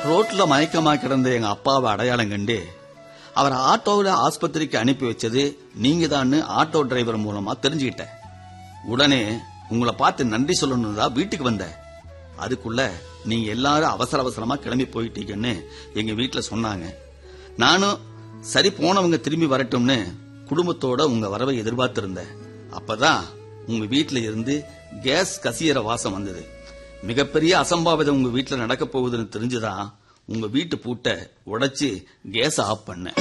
ரோட்ல மயக்கமா கிடந்த எங்க அப்பாவை அடையாளம் கண்டு அவரை ஆட்டோவில் ஆஸ்பத்திரிக்கு அனுப்பி வச்சது நீங்க தான் ஆட்டோ டிரைவர் மூலமா தெரிஞ்சுக்கிட்டேன் உடனே உங்களை பார்த்து நன்றி சொல்லணும் தான் வீட்டுக்கு வந்தேன் அதுக்குள்ள நீங்க எல்லாரும் அவசர அவசரமா கிளம்பி போயிட்டீங்கன்னு எங்க வீட்டுல சொன்னாங்க நானும் சரி போனவங்க திரும்பி வரட்டும்னு குடும்பத்தோட உங்க வரவை எதிர்பார்த்திருந்தேன் அப்பதான் உங்க வீட்டுல இருந்து கேஸ் கசியற வாசம் வந்தது மிகப்பெரிய அசம்பாவிதம் உங்க வீட்டுல நடக்க போகுதுன்னு தெரிஞ்சுதான் உங்க வீட்டு பூட்டை உடைச்சு கேஸ் ஆஃப் பண்ணேன்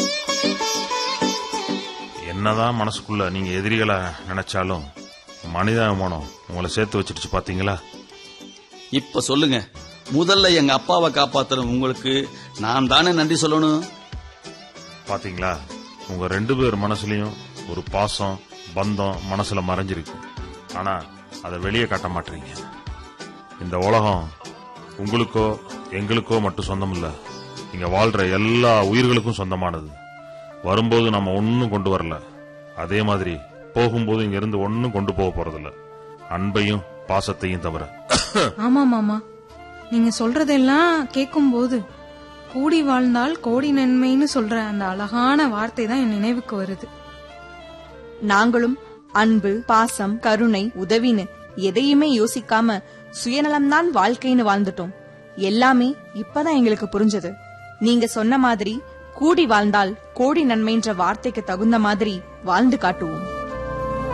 என்னதான் மனசுக்குள்ள நீங்க எதிரிகளை நினைச்சாலும் மனிதாபிமானம் உங்களை சேர்த்து வச்சிருச்சு பாத்தீங்களா இப்ப சொல்லுங்க முதல்ல எங்க அப்பாவை காப்பாத்துற உங்களுக்கு நான் தானே நன்றி சொல்லணும் பாத்தீங்களா உங்க ரெண்டு பேர் மனசுலயும் ஒரு பாசம் பந்தம் மனசுல மறைஞ்சிருக்கு ஆனா அதை வெளியே காட்ட மாட்டீங்க இந்த உலகம் உங்களுக்கோ எங்களுக்கோ மட்டும் சொந்தம் இல்ல இங்க வாழ்ற எல்லா உயிர்களுக்கும் சொந்தமானது வரும்போது நம்ம ஒன்னும் கொண்டு வரல அதே மாதிரி போகும்போது இங்க இருந்து ஒன்னும் கொண்டு போக போறதில்ல அன்பையும் பாசத்தையும் தவிர ஆமா மாமா நீங்க சொல்றதெல்லாம் கேட்கும்போது கூடி வாழ்ந்தால் கோடி நன்மைன்னு சொல்ற அந்த அழகான வார்த்தை தான் என் நினைவுக்கு வருது நாங்களும் அன்பு பாசம் கருணை உதவின்னு எதையுமே யோசிக்காம சுயநலம்தான் வாழ்க்கைன்னு வாழ்ந்துட்டோம் எல்லாமே இப்பதான் எங்களுக்கு புரிஞ்சது நீங்க சொன்ன மாதிரி கூடி வாழ்ந்தால் கோடி நன்மைன்ற வார்த்தைக்கு தகுந்த மாதிரி வாழ்ந்து காட்டுவோம்